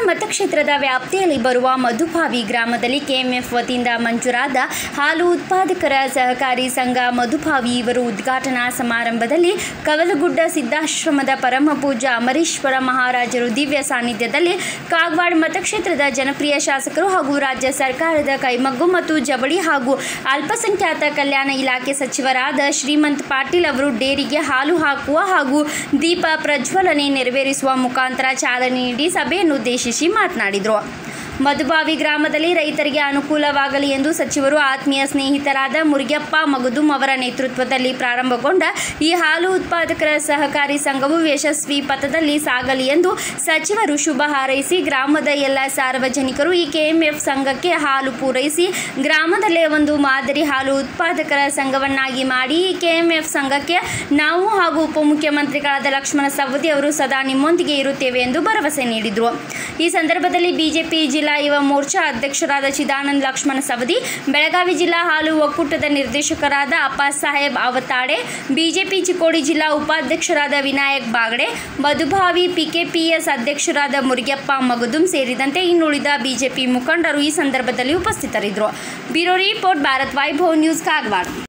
ಮತಕ್ಷೇತ್ರದ ವ್ಯಾಪ್ತಿಯಲ್ಲಿ ಬರುವ ಮಧುಭಾವಿ ಗ್ರಾಮದಲ್ಲಿ ಕೆಎಂಎಫ್ ವತಿಯಿಂದ ಮಂಜೂರಾದ ಹಾಲು ಉತ್ಪಾದಕರ ಸಹಕಾರಿ ಸಂಘ ಮಧುಭಾವಿ ಇವರು ಉದ್ಘಾಟನಾ ಸಮಾರಂಭದಲ್ಲಿ ಕವಲಗುಡ್ಡ ಸಿದ್ದಾಶ್ರಮದ ಪರಮ ಪೂಜ್ಯ ಅಮರೀಶ್ವರ ಮಹಾರಾಜರು ದಿವ್ಯ ಸಾನ್ನಿಧ್ಯದಲ್ಲಿ ಕಾಗವಾಡ ಮತಕ್ಷೇತ್ರದ ಜನಪ್ರಿಯ ಶಾಸಕರು ಹಾಗೂ ರಾಜ್ಯ ಸರ್ಕಾರದ ಕೈಮಗ್ಗು ಮತ್ತು ಜವಳಿ ಹಾಗೂ ಅಲ್ಪಸಂಖ್ಯಾತ ಕಲ್ಯಾಣ ಇಲಾಖೆ ಸಚಿವರಾದ ಶ್ರೀಮಂತ್ ಪಾಟೀಲ್ ಅವರು ಡೇರಿಗೆ ಹಾಲು ಹಾಕುವ ಹಾಗೂ ದೀಪ ಪ್ರಜ್ವಲನೆ ನೆರವೇರಿಸುವ ಮುಖಾಂತರ ಚಾಲನೆ ನೀಡಿ ಸಭೆಯನ್ನು ಉದ್ದೇಶಿಸಿ ಮಾತನಾಡಿದರು ಮಧುಬಾವಿ ಗ್ರಾಮದಲ್ಲಿ ರೈತರಿಗೆ ಅನುಕೂಲವಾಗಲಿ ಎಂದು ಸಚಿವರು ಆತ್ಮೀಯ ಸ್ನೇಹಿತರಾದ ಮುರುಗಪ್ಪ ಮಗದುಂ ಅವರ ನೇತೃತ್ವದಲ್ಲಿ ಪ್ರಾರಂಭಗೊಂಡ ಈ ಹಾಲು ಉತ್ಪಾದಕರ ಸಹಕಾರಿ ಸಂಘವು ಯಶಸ್ವಿ ಪಥದಲ್ಲಿ ಸಾಗಲಿ ಎಂದು ಸಚಿವರು ಶುಭ ಹಾರೈಸಿ ಗ್ರಾಮದ ಎಲ್ಲ ಸಾರ್ವಜನಿಕರು ಈ ಕೆಎಂಎಫ್ ಸಂಘಕ್ಕೆ ಹಾಲು ಪೂರೈಸಿ ಗ್ರಾಮದಲ್ಲೇ ಒಂದು ಮಾದರಿ ಹಾಲು ಉತ್ಪಾದಕರ ಸಂಘವನ್ನಾಗಿ ಮಾಡಿ ಈ ಕೆಎಂಎಫ್ ಸಂಘಕ್ಕೆ ನಾವು ಹಾಗೂ ಉಪಮುಖ್ಯಮಂತ್ರಿಗಳಾದ ಲಕ್ಷ್ಮಣ ಸವದಿ ಅವರು ಸದಾ ನಿಮ್ಮೊಂದಿಗೆ ಇರುತ್ತೇವೆ ಎಂದು ಭರವಸೆ ನೀಡಿದರು ಈ ಸಂದರ್ಭದಲ್ಲಿ ಬಿಜೆಪಿ ಜಿಲ್ಲಾ ಯುವ ಮೋರ್ಚಾ ಅಧ್ಯಕ್ಷರಾದ ಚಿದಾನಂದ್ ಲಕ್ಷ್ಮಣ ಸವದಿ ಬೆಳಗಾವಿ ಜಿಲ್ಲಾ ಹಾಲು ಒಕ್ಕೂಟದ ನಿರ್ದೇಶಕರಾದ ಅಪ್ಪಾಸ್ ಸಾಹೇಬ್ ಅವತಾಡೆ ಬಿಜೆಪಿ ಚಿಕ್ಕೋಡಿ ಜಿಲ್ಲಾ ಉಪಾಧ್ಯಕ್ಷರಾದ ವಿನಾಯಕ್ ಬಾಗಡೆ ಮಧುಭಾವಿ ಪಿಕೆಪಿಎಸ್ ಅಧ್ಯಕ್ಷರಾದ ಮುರುಗಪ್ಪ ಮಗದುಂ ಸೇರಿದಂತೆ ಇನ್ನುಳಿದ ಬಿಜೆಪಿ ಮುಖಂಡರು ಈ ಸಂದರ್ಭದಲ್ಲಿ ಉಪಸ್ಥಿತರಿದ್ದರು bureau report Bharat Vaibhav news Kagwad